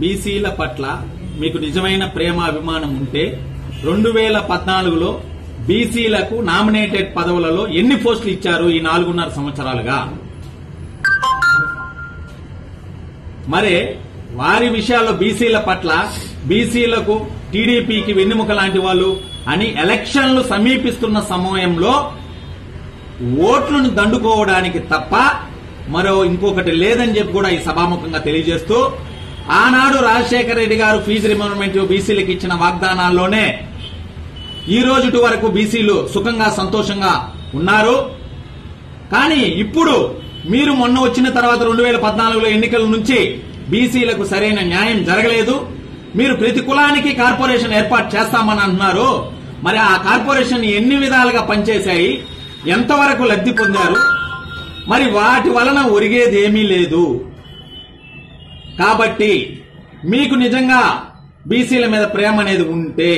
బీసీల పట్ల మీకు నిజమైన ప్రేమ అభిమానం ఉంటే రెండు వేల పద్నాలుగులో బీసీలకు నామినేటెడ్ పదవులలో ఎన్ని పోస్టులు ఇచ్చారు ఈ నాలుగున్నర సంవత్సరాలుగా మరి వారి విషయాల్లో బీసీల పట్ల బీసీలకు టీడీపీకి వెన్నెముక లాంటి వాళ్ళు అని ఎలక్షన్లు సమీపిస్తున్న సమయంలో ఓట్లను దండుకోవడానికి తప్ప మరో ఇంకొకటి లేదని చెప్పి కూడా ఈ సభాముఖంగా తెలియజేస్తూ ఆనాడు రాజశేఖర రెడ్డి గారు ఫీజు రిమర్మెంట్ బీసీలకు ఇచ్చిన వాగ్దానాల్లోనే ఈ రోజుటి వరకు బీసీలు సుఖంగా సంతోషంగా ఉన్నారు కానీ ఇప్పుడు మీరు మొన్న వచ్చిన తర్వాత రెండు వేల పద్నాలుగులో ఎన్నికల నుంచి బీసీలకు సరైన న్యాయం జరగలేదు మీరు ప్రతి కులానికి కార్పొరేషన్ ఏర్పాటు చేస్తామని అంటున్నారు మరి ఆ కార్పొరేషన్ ఎన్ని విధాలుగా పనిచేశాయి ఎంతవరకు లబ్ధి పొందారు మరి వాటి వలన ఒరిగేది ఏమీ లేదు కాబట్టి మీకు నిజంగా బీసీల మీద ప్రేమ అనేది ఉంటే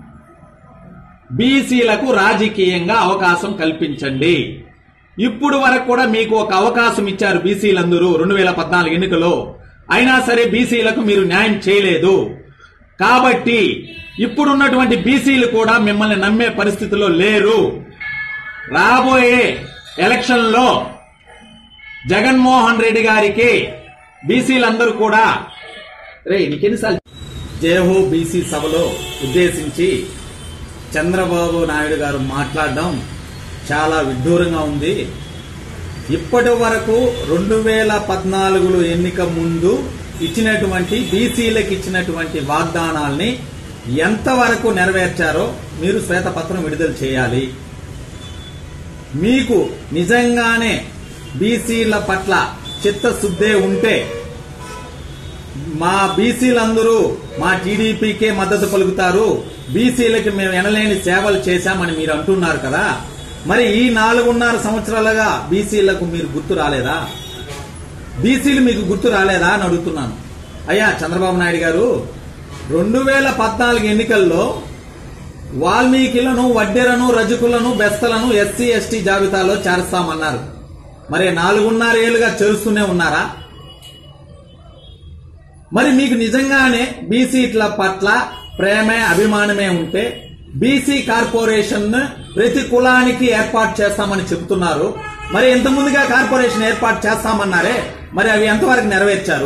బీసీలకు రాజకీయంగా అవకాశం కల్పించండి ఇప్పుడు వరకు కూడా మీకు ఒక అవకాశం ఇచ్చారు బీసీలందరూ రెండు వేల పద్నాలుగు ఎన్నికలో అయినా సరే బీసీలకు మీరు న్యాయం చేయలేదు కాబట్టి ఇప్పుడున్నటువంటి బీసీలు కూడా మిమ్మల్ని నమ్మే పరిస్థితిలో లేరు రాబోయే ఎలక్షన్లో జగన్మోహన్ రెడ్డి గారికి బీసీలందరూ కూడా రే నీకెన్నిసార్లు జేహో బీసీ సభలో ఉద్దేశించి చంద్రబాబు నాయుడు గారు మాట్లాడడం చాలా విడ్డూరంగా ఉంది ఇప్పటి వరకు రెండు వేల పద్నాలుగులో ఎన్నిక ముందు ఇచ్చినటువంటి బీసీలకు ఇచ్చినటువంటి వాగ్దానాల్ని ఎంతవరకు నెరవేర్చారో మీరు శ్వేతపత్రం విడుదల చేయాలి మీకు నిజంగానే బీసీల పట్ల చిత్తశుద్ధే ఉంటే మా బీసీలందరూ మా టీడీపీకే మద్దతు పలుకుతారు బీసీలకి మేము ఎనలేని సేవలు చేశామని మీరు అంటున్నారు కదా మరి ఈ నాలుగున్నర సంవత్సరాలుగా బీసీలకు మీరు గుర్తు రాలేదా బీసీలు మీకు గుర్తు రాలేదా అని అడుగుతున్నాను అయ్యా చంద్రబాబు నాయుడు గారు రెండు వేల పద్నాలుగు ఎన్నికల్లో వాల్మీకిలను వడ్డెరను రజకులను బెస్తలను ఎస్సీ ఎస్టీ జాబితాలో చేరుస్తామన్నారు మరి నాలుగున్నర ఏళ్లుగా చేరుస్తూనే ఉన్నారా మరి మీకు నిజంగానే బీసీల పట్ల ప్రేమే అభిమానమే ఉంటే బీసీ కార్పొరేషన్ ప్రతి కులానికి ఏర్పాటు చేస్తామని చెబుతున్నారు మరి ఇంత ముందుగా కార్పొరేషన్ ఏర్పాటు చేస్తామన్నారే మరి అవి ఎంతవరకు నెరవేర్చారు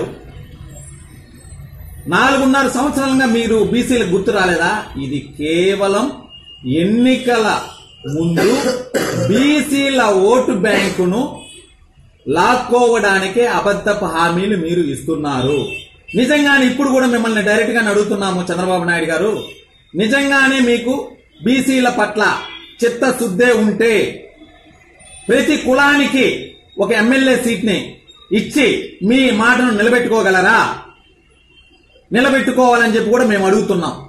నాలుగున్నర సంవత్సరాలుగా మీరు బీసీలకు గుర్తు రాలేదా ఇది కేవలం ఎన్నికల ముందు బీసీల ఓటు బ్యాంకును లాక్కోవడానికే అబద్ధపు హామీలు మీరు ఇస్తున్నారు నిజంగానే ఇప్పుడు కూడా మిమ్మల్ని డైరెక్ట్ గా అడుగుతున్నాము చంద్రబాబు నాయుడు గారు నిజంగానే మీకు బీసీల పట్ల చిత్తశుద్ధే ఉంటే ప్రతి కులానికి ఒక ఎమ్మెల్యే సీట్ ని ఇచ్చి మీ మాటను నిలబెట్టుకోగలరా నిలబెట్టుకోవాలని చెప్పి కూడా మేము అడుగుతున్నాం